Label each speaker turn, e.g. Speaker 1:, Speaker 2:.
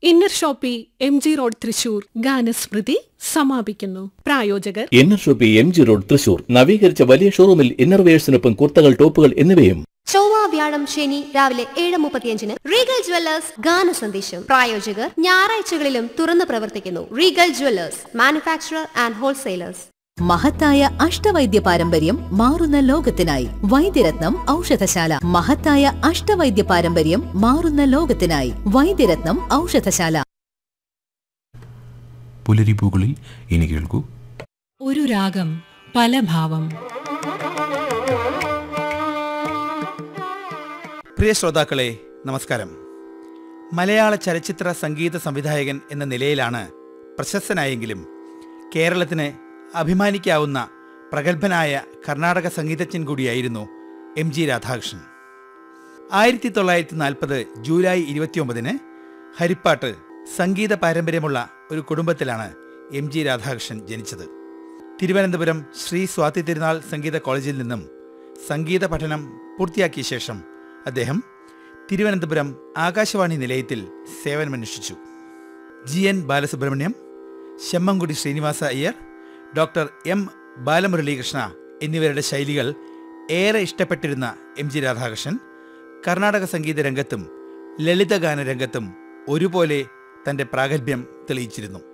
Speaker 1: inner Shoppe M G road Thrissur ഗാനസ്മൃതി സമാപിക്കുന്നു പ്രായോജകർ
Speaker 2: Inner Shoppe M G road Thrissur നവീകരിച്ച വലിയ ഷോറൂമിൽ ഇന്നർവെയേഴ്സിനൊപ്പം കുർത്തകൾ ടോപ്പുകൾ എന്നിവയും
Speaker 3: ചൊവ്വ വ്യാഴം ശനി രാവിലെ ഏഴ് മുപ്പത്തിയഞ്ചിന് റീഗൽ ജ്വല്ലേഴ്സ് ഗാന സന്ദേശം പ്രായോജകർ ഞായറാഴ്ചകളിലും തുറന്നു പ്രവർത്തിക്കുന്നു Regal jewellers manufacturer and wholesalers
Speaker 4: മഹത്തായ അഷ്ടവൈദ്യ പാരമ്പര്യം മാറുന്ന ലോകത്തിനായി വൈദ്യരത്നം ഔഷധശാല മഹത്തായ അഷ്ടവൈദ്യ പാരമ്പര്യം മാറുന്ന ലോകത്തിനായി വൈദ്യരത്നം ഔഷധശാല
Speaker 5: പുലരിപ്പൂകളിൽ ഇനി കേൾക്കൂ
Speaker 6: ഒരു രാഗം പല ഭാവം
Speaker 7: പ്രിയ ശ്രോതാക്കളെ നമസ്കാരം മലയാള ചലച്ചിത്ര സംഗീത സംവിധായകൻ എന്ന നിലയിലാണ് പ്രശസ്തനായെങ്കിലും കേരളത്തിന് അഭിമാനിക്കാവുന്ന പ്രഗത്ഭനായ കർണാടക സംഗീതജ്ഞൻ കൂടിയായിരുന്നു എം ജി രാധാകൃഷ്ണൻ ആയിരത്തി തൊള്ളായിരത്തി നാൽപ്പത് ജൂലൈ ഇരുപത്തിയൊമ്പതിന് ഹരിപ്പാട്ട് സംഗീത പാരമ്പര്യമുള്ള ഒരു കുടുംബത്തിലാണ് എം ജി രാധാകൃഷ്ണൻ ജനിച്ചത് തിരുവനന്തപുരം ശ്രീ സ്വാതി തിരുനാൾ സംഗീത കോളേജിൽ നിന്നും സംഗീത പഠനം പൂർത്തിയാക്കിയ ശേഷം അദ്ദേഹം തിരുവനന്തപുരം ആകാശവാണി നിലയത്തിൽ സേവനമനുഷ്ഠിച്ചു G N Balasubramaniam Semmangudi Srinivasa Iyer doctor M Balamuralikrishna എന്നിവരുടെ ശൈലികൾ ഏറെ ഇഷ്ടപ്പെട്ടിരുന്ന എം ജി രാധാകൃഷ്ണൻ കർണാടക സംഗീത രംഗത്തും ലളിതഗാന രംഗത്തും ഒരുപോലെ തന്റെ പ്രാഗൽഭ്യം തെളിയിച്ചിരുന്നു